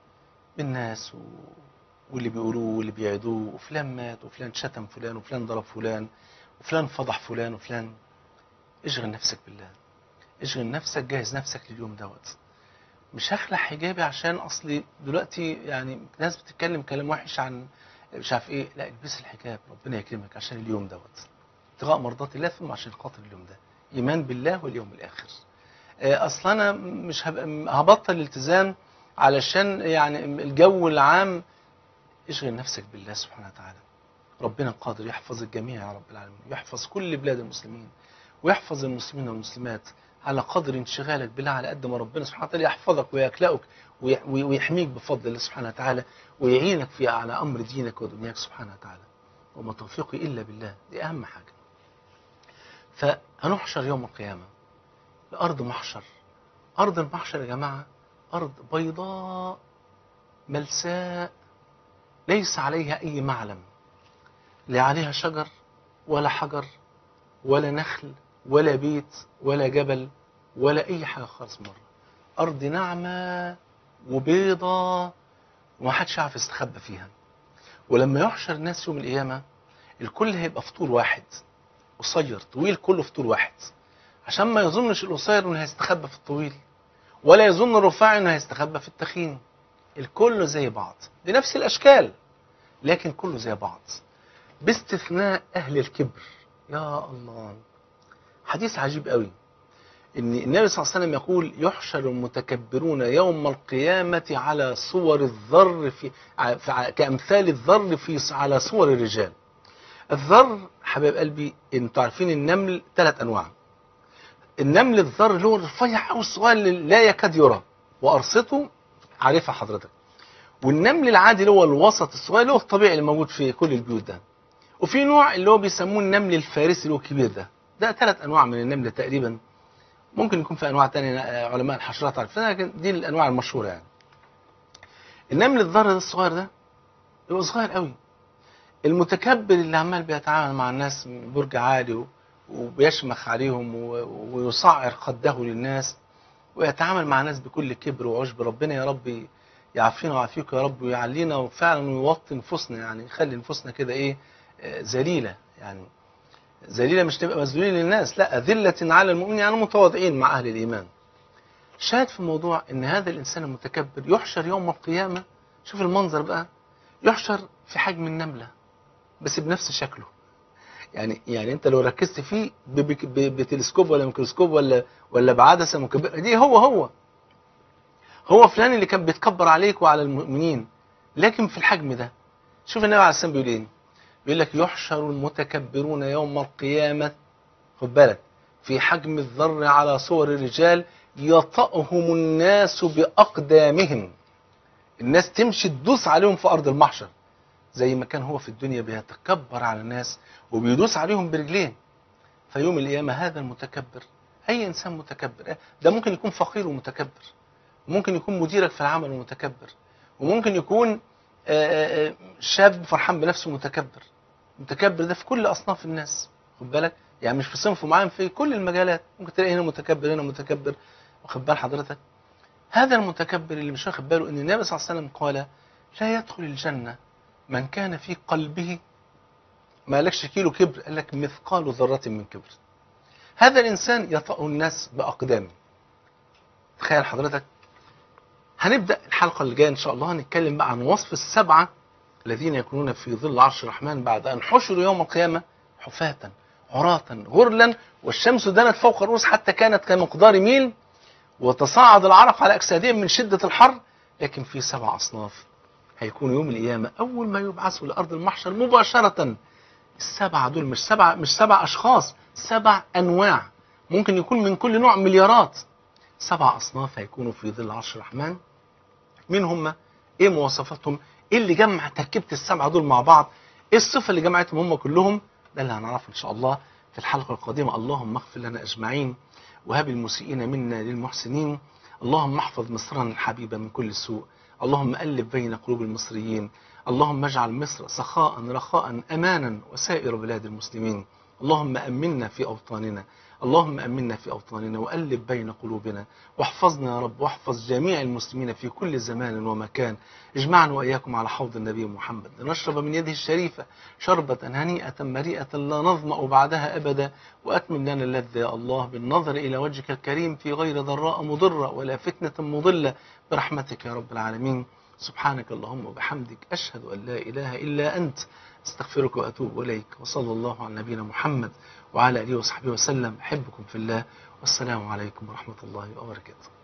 بالناس و... واللي بيقولوه واللي بيعيدوه وفلان مات وفلان شتم فلان وفلان ضرب فلان وفلان فضح فلان وفلان اشغل نفسك بالله اشغل نفسك جهز نفسك لليوم دوت مش هخلع حجابي عشان اصلي دلوقتي يعني ناس بتتكلم كلام وحش عن مش عارف ايه لا البس الحجاب ربنا يكرمك عشان اليوم دوت ابتغاء مرضات الله ثم عشان خاطر اليوم ده ايمان بالله واليوم الاخر اصل انا مش هبطل الالتزام علشان يعني الجو العام اشغل نفسك بالله سبحانه وتعالى ربنا قادر يحفظ الجميع يا رب العالمين يحفظ كل بلاد المسلمين ويحفظ المسلمين والمسلمات على قدر انشغالك بالله على قد ما ربنا سبحانه وتعالى يحفظك ويكلأك ويحميك بفضل الله سبحانه وتعالى ويعينك في على أمر دينك ودنياك سبحانه وتعالى وما توفيقي إلا بالله دي أهم حاجة فهنحشر يوم القيامة لأرض محشر أرض المحشر يا جماعة أرض بيضاء ملساء ليس عليها أي معلم لا عليها شجر ولا حجر ولا نخل ولا بيت ولا جبل ولا أي حاجة خالص مرة أرض ناعمة وبيضة ومحدش يعرف يستخبى فيها ولما يحشر الناس يوم القيامة الكل هيبقى فطور واحد قصير طويل كله فطور واحد عشان ما يظنش القصير انه هيستخبى في الطويل ولا يظن الرفاعي انه هيستخبى في التخين الكل زي بعض بنفس الاشكال لكن كله زي بعض باستثناء اهل الكبر يا الله حديث عجيب قوي ان النبي صلى الله عليه وسلم يقول يحشر المتكبرون يوم القيامة على صور الذر في كأمثال الذر في على صور الرجال الذر حبايب قلبي انتوا عارفين النمل ثلاث انواع النمل الذر اللي هو الرفيع قوي الصغير اللي لا يكاد يرى وقرصته عارفها حضرتك والنمل العادي اللي هو الوسط الصغير اللي هو الطبيعي اللي موجود في كل البيوت ده وفي نوع اللي هو بيسموه النمل الفارسي اللي هو الكبير ده ده ثلاث انواع من النمل تقريبا ممكن يكون في انواع تانية علماء الحشرات عارفينها لكن دي الانواع المشهوره يعني النمل الذر ده الصغير ده هو صغير قوي المتكبر اللي عمال بيتعامل مع الناس من برج عالي وبيشمخ عليهم ويصعر خده للناس ويتعامل مع ناس بكل كبر وعجب ربنا يا رب يعافينا ويعافيك يا رب ويعلينا وفعلا ويوطي نفوسنا يعني يخلي نفوسنا كده ايه آه، ذليله يعني ذليله مش تبقى مذلولين للناس لا ذله على المؤمنين يعني متواضعين مع اهل الايمان شاهد في الموضوع ان هذا الانسان المتكبر يحشر يوم القيامه شوف المنظر بقى يحشر في حجم النمله بس بنفس شكله يعني يعني انت لو ركزت فيه ب- ب- ب- بتلسكوب ولا ميكروسكوب ولا ولا بعدسه مكبره دي هو هو هو فلان اللي كان بيتكبر عليك وعلى المؤمنين لكن في الحجم ده شوف النبي عليه السلام بيقول ايه بيقول لك يحشر المتكبرون يوم القيامه خد بالك في حجم الذر على صور الرجال يطأهم الناس بأقدامهم الناس تمشي تدوس عليهم في أرض المحشر زي ما كان هو في الدنيا بيتكبر على الناس وبيدوس عليهم برجلين فيوم القيامة هذا المتكبر أي إنسان متكبر ده ممكن يكون فقير ومتكبر وممكن يكون مديرك في العمل ومتكبر وممكن يكون آه، آه، شاب فرحان بنفسه متكبر متكبر ده في كل أصناف الناس خد بالك يعني مش في صنف معين في كل المجالات ممكن تلاقي هنا متكبر هنا متكبر واخد بال حضرتك هذا المتكبر اللي مش واخد باله ان النبي صلى الله عليه وسلم قال لا يدخل الجنة من كان في قلبه ما لكش كيلو كبر قال لك مثقال ذرة من كبر هذا الإنسان يطأ الناس بأقدامه تخيل حضرتك هنبدأ الحلقة اللي جاية إن شاء الله هنتكلم بقى عن وصف السبعة الذين يكونون في ظل عرش الرحمن بعد أن حشروا يوم القيامة حفاة عراة غرلا والشمس دنت فوق الرؤوس حتى كانت كمقدار ميل وتصاعد العرق على أجسادهم من شدة الحر لكن في سبع أصناف هيكون يوم القيامة أول ما يبعثوا لأرض المحشر مباشرة السبعة دول مش سبعة مش سبع أشخاص سبع أنواع ممكن يكون من كل نوع مليارات سبع أصناف هيكونوا في ظل عرش الرحمن مين هم؟ إيه مواصفاتهم؟ إيه اللي جمع تركيبة السبعة دول مع بعض؟ إيه الصفة اللي جمعتهم هم كلهم؟ ده اللي هنعرفه إن شاء الله في الحلقة القادمة اللهم اغفر لنا أجمعين وهب المسيئين منا للمحسنين اللهم احفظ مصرنا الحبيبة من كل سوء اللهم ألف بين قلوب المصريين اللهم اجعل مصر سخاء رخاء أمانا وسائر بلاد المسلمين اللهم أمنا في أوطاننا اللهم أمنا في أوطاننا وألف بين قلوبنا واحفظنا يا رب واحفظ جميع المسلمين في كل زمان ومكان اجمعنا وإياكم على حوض النبي محمد لنشرب من يده الشريفة شربة هنيئة مريئة لا نظمأ بعدها أبدا وأتمم لنا اللذة يا الله بالنظر إلى وجهك الكريم في غير ضراء مضرة ولا فتنة مضلة برحمتك يا رب العالمين سبحانك اللهم وبحمدك أشهد أن لا إله إلا أنت استغفرك وأتوب إليك وصلى الله على نبينا محمد وعلى آله وصحبه وسلم أحبكم في الله والسلام عليكم ورحمة الله وبركاته